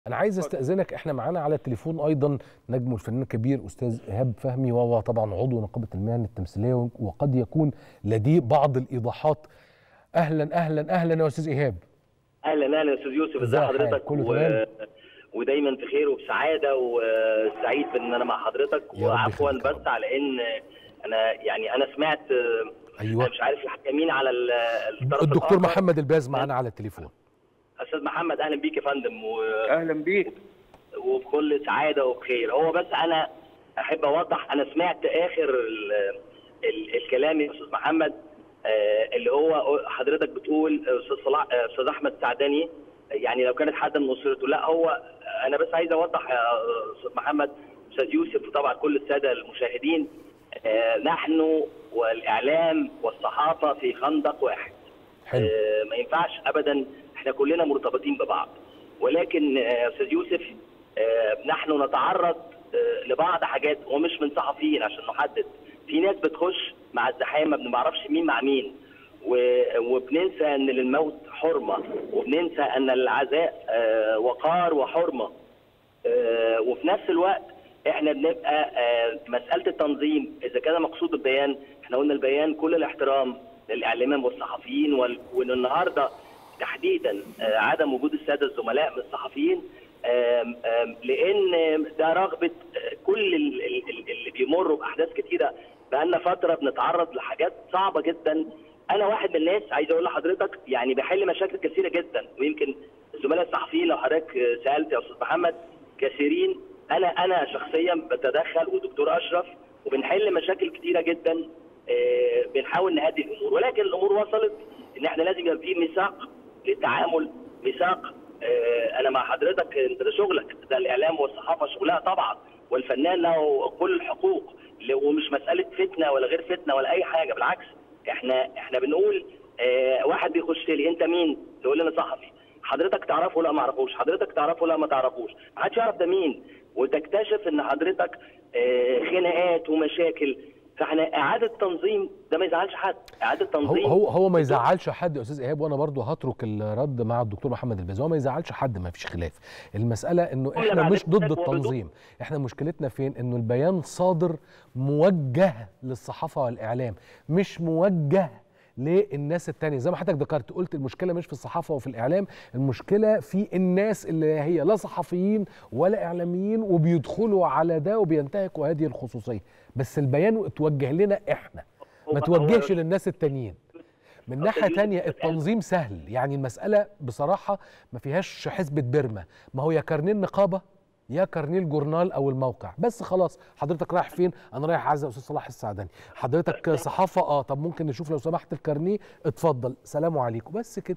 انا عايز استاذنك احنا معانا على التليفون ايضا نجم الفنان الكبير استاذ ايهاب فهمي وهو طبعا عضو نقابه المهن التمثيليه وقد يكون لديه بعض الايضاحات اهلا اهلا اهلا يا استاذ ايهاب اهلا اهلا يا استاذ يوسف ازي ازي حضرتك حالك؟ كله و... تمام؟ ودايما في خير وبسعاده وسعيد بان انا مع حضرتك يا رب وعفوا يخليك يا رب. بس على ان انا يعني انا سمعت ايوه انا مش عارف مين على ال- الطرف الدكتور الآخر. محمد الباز معانا على التليفون استاذ محمد اهلا بيك يا فندم و... اهلا بيك وبكل سعاده وبخير هو بس انا احب اوضح انا سمعت اخر ال ال الكلام يا استاذ محمد آه، اللي هو حضرتك بتقول استاذ صلاح آه، استاذ احمد سعداني يعني لو كانت حد من اسرته لا هو انا بس عايز اوضح يا استاذ محمد استاذ يوسف وطبعا كل الساده المشاهدين آه، نحن والاعلام والصحافه في خندق واحد حلو آه، ما ينفعش ابدا احنا كلنا مرتبطين ببعض ولكن آه، يا استاذ يوسف آه، نحن نتعرض آه، لبعض حاجات ومش من صحفيين عشان نحدد في ناس بتخش مع الزحام ما بنعرفش مين مع مين و- وبننسى ان للموت حرمه وبننسى ان العزاء آه، وقار وحرمه آه، وفي نفس الوقت احنا بنبقى آه، مساله التنظيم اذا كان مقصود البيان احنا قلنا البيان كل الاحترام للاعلام والصحفيين وال- وان النهارده تحديدا آه، عدم وجود الساده الزملاء من الصحفيين آم، آم، لان ده رغبه آه، كل ال- ال- ال- اللي بيمروا باحداث كتيره بقالنا فتره بنتعرض لحاجات صعبه جدا انا واحد من الناس عايز اقول لحضرتك يعني بحل مشاكل كثيره جدا ويمكن الزملاء الصحفيين لو حضرتك آه، سالت يا استاذ محمد كثيرين انا انا شخصيا بتدخل ودكتور اشرف وبنحل مشاكل كتيره جدا آه، بنحاول نهدي الامور ولكن الامور وصلت ان احنا لازم يبقى في ميثاق للتعامل ميثاق آه، انا مع حضرتك انت ده شغلك ده الاعلام والصحافه شغلها طبعا والفنان له كل الحقوق ل- ومش مساله فتنه ولا غير فتنه ولا اي حاجه بالعكس احنا احنا بنقول آه، واحد بيخش لي انت مين؟ تقول لي انا صحفي حضرتك تعرفه لا ما اعرفوش حضرتك تعرفه لا ما تعرفوش ما حدش يعرف ده مين وتكتشف ان حضرتك آه، خناقات ومشاكل فاحنا اعاده تنظيم ده ما يزعلش حد اعاده هو تنظيم هو هو ما يزعلش حد يا استاذ ايهاب وانا برضو هترك الرد مع الدكتور محمد الباز هو ما يزعلش حد ما فيش خلاف المساله انه كل احنا بعد مش ضد ذلك هو بدون- التنظيم احنا مشكلتنا فين انه البيان صادر موجه للصحافه والاعلام مش موجه للناس التانية زي ما حضرتك ذكرت قلت المشكلة مش في الصحافة وفي الإعلام المشكلة في الناس اللي هي لا صحفيين ولا إعلاميين وبيدخلوا على ده وبينتهكوا هذه الخصوصية بس البيان اتوجه لنا إحنا هو- ما هو- توجهش للناس التانيين من أستاذ ناحية يوسف، تانية الآن- التنظيم سهل يعني المسألة بصراحة ما فيهاش حسبة بيرما ما هو يا كارنيه النقابة يا كارنيه الجورنال او الموقع بس خلاص حضرتك رايح فين انا رايح عزا استاذ صلاح السعداني حضرتك صحافه اه طب ممكن نشوف لو سمحت الكارنيه اتفضل سلام عليكم بس كده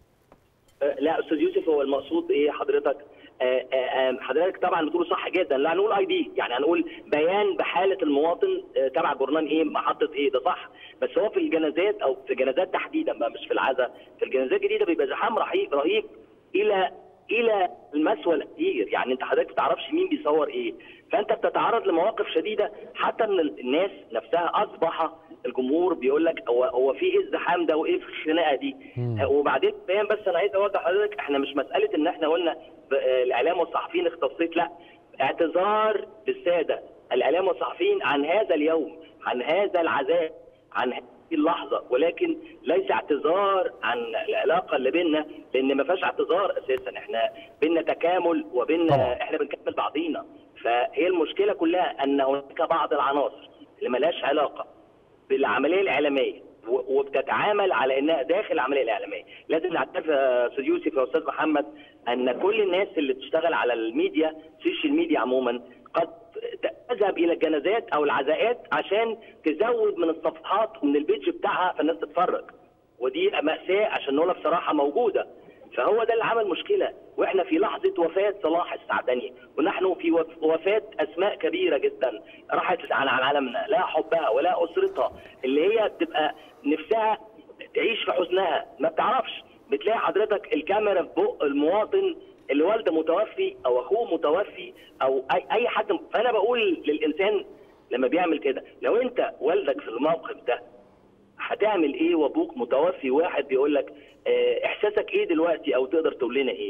آه، لا استاذ يوسف هو المقصود ايه حضرتك آه، آه، آه، حضرتك طبعا بتقول صح جدا لا هنقول اي دي يعني هنقول بيان بحاله المواطن آه، تبع جورنال ايه محطه ايه ده صح بس هو في الجنازات او في جنازات تحديدا بقى مش في العزاء في الجنازات الجديده بيبقى زحام رهيب رهيب الى الى المسوى الاخير يعني انت حضرتك ما بتعرفش مين بيصور ايه فانت بتتعرض لمواقف شديده حتى من الناس نفسها اصبح الجمهور بيقول لك هو هو في ايه الزحام ده وايه في الخناقه دي مم. آه، وبعدين بيان بس انا عايز اوضح لحضرتك احنا مش مساله ان احنا قلنا ب- آه، الاعلام والصحفيين اختصيت لا اعتذار للساده الاعلام والصحفيين عن هذا اليوم عن هذا العذاب عن هذه اللحظه ولكن ليس اعتذار عن العلاقه اللي بيننا لان ما فيهاش اعتذار اساسا احنا بيننا تكامل وبيننا طبعا. احنا بنكمل بعضينا فهي المشكله كلها ان هناك بعض العناصر اللي ملهاش علاقه بالعمليه الاعلاميه و- وبتتعامل على انها داخل العمليه الاعلاميه، لازم نعترف يا استاذ يوسف يا استاذ محمد ان كل الناس اللي بتشتغل على الميديا السوشيال ميديا عموما قد تذهب الى الجنازات او العزاءات عشان تزود من الصفحات ومن البيج بتاعها فالناس تتفرج ودي مأساة عشان نقولها بصراحة موجودة فهو ده اللي عمل مشكلة واحنا في لحظة وفاة صلاح السعدني ونحن في وف- وفاة أسماء كبيرة جدا راحت عن عن عالمنا لا حبها ولا أسرتها اللي هي بتبقى نفسها تعيش في حزنها ما بتعرفش بتلاقي حضرتك الكاميرا في بق المواطن اللي والده متوفي او اخوه متوفي او اي اي حد فانا بقول للانسان لما بيعمل كده لو انت والدك في الموقف ده هتعمل ايه وابوك متوفي واحد بيقول لك اه احساسك ايه دلوقتي او تقدر تقول لنا ايه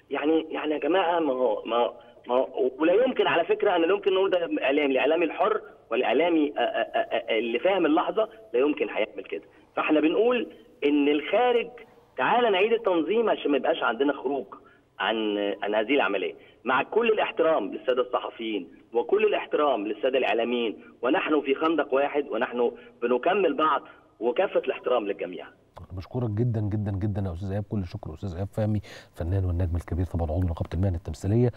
يعني يعني يا جماعه ما هو ما هو- ما هو ولا يمكن على فكره انا لا يمكن نقول ده اعلامي الاعلامي الحر والاعلامي آه، آه، آه، اللي فاهم اللحظه لا يمكن هيعمل كده فاحنا بنقول ان الخارج تعالى نعيد التنظيم عشان ما يبقاش عندنا خروج عن عن هذه العمليه مع كل الاحترام للساده الصحفيين وكل الاحترام للساده الاعلاميين ونحن في خندق واحد ونحن بنكمل بعض وكافه الاحترام للجميع بشكرك جدا جدا جدا يا استاذ ايهاب كل الشكر استاذ ايهاب فهمي فنان والنجم الكبير طبعا عضو نقابه المهن التمثيليه